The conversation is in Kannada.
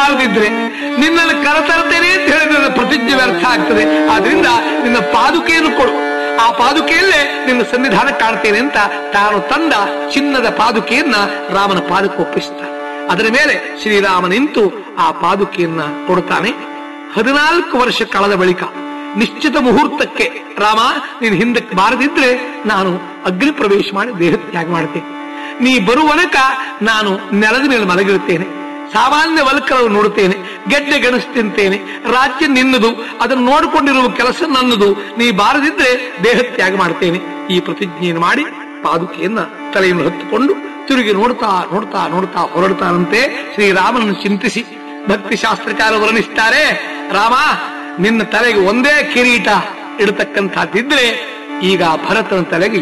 ಬಾರದಿದ್ರೆ ನಿನ್ನನ್ನು ಕರೆತರ್ತೇನೆ ಅಂತ ಹೇಳಿದ್ರೆ ಪ್ರತಿಜ್ಞೆ ವ್ಯರ್ಥ ಆಗ್ತದೆ ಆದ್ರಿಂದ ನಿನ್ನ ಪಾದುಕೆಯನ್ನು ಕೊಡು ಆ ಪಾದುಕೆಯಲ್ಲೇ ನಿನ್ನ ಸನ್ನಿಧಾನ ಕಾಣ್ತೇನೆ ಅಂತ ತಾನು ತಂದ ಚಿನ್ನದ ಪಾದುಕೆಯನ್ನ ರಾಮನ ಪಾದಕ್ಕೆ ಒಪ್ಪಿಸ್ತಾನೆ ಅದರ ಮೇಲೆ ಶ್ರೀರಾಮ ನಿಂತು ಆ ಪಾದುಕೆಯನ್ನ ಕೊಡ್ತಾನೆ ಹದಿನಾಲ್ಕು ವರ್ಷ ಕಳೆದ ಬಳಿಕ ನಿಶ್ಚಿತ ಮುಹೂರ್ತಕ್ಕೆ ರಾಮ ನೀನು ಹಿಂದಕ್ಕೆ ಬಾರದಿದ್ರೆ ನಾನು ಅಗ್ನಿ ಪ್ರವೇಶ ಮಾಡಿ ದೇಹ ತ್ಯಾಗ ಮಾಡ್ತೇನೆ ನೀ ಬರುವನಕ ನಾನು ನೆಲದ ಮೇಲೆ ಮಲಗಿರುತ್ತೇನೆ ಸಾಮಾನ್ಯ ವಲ್ಕರವು ನೋಡುತ್ತೇನೆ ಗೆಡ್ಡೆ ಗೆಣಸು ತಿಂತೇನೆ ರಾಜ್ಯ ನಿನ್ನದು ಅದನ್ನು ನೋಡಿಕೊಂಡಿರುವ ಕೆಲಸ ನನ್ನದು ನೀ ಬಾರದಿದ್ರೆ ದೇಹ ತ್ಯಾಗ ಮಾಡ್ತೇನೆ ಈ ಪ್ರತಿಜ್ಞೆಯನ್ನು ಮಾಡಿ ಪಾದುಕೆಯನ್ನ ತಲೆಯನ್ನು ಹೊತ್ತುಕೊಂಡು ತಿರುಗಿ ನೋಡ್ತಾ ನೋಡ್ತಾ ನೋಡ್ತಾ ಹೊರಡ್ತಾನಂತೆ ಶ್ರೀರಾಮನನ್ನು ಚಿಂತಿಸಿ ಭಕ್ತಿ ಶಾಸ್ತ್ರಕಾರ ವರ್ಣಿಸ್ತಾರೆ ರಾಮ ನಿನ್ನ ತಲೆಗೆ ಒಂದೇ ಕಿರೀಟ ಇಡತಕ್ಕಂಥದ್ದಿದ್ರೆ ಈಗ ಭರತನ ತಲೆಗೆ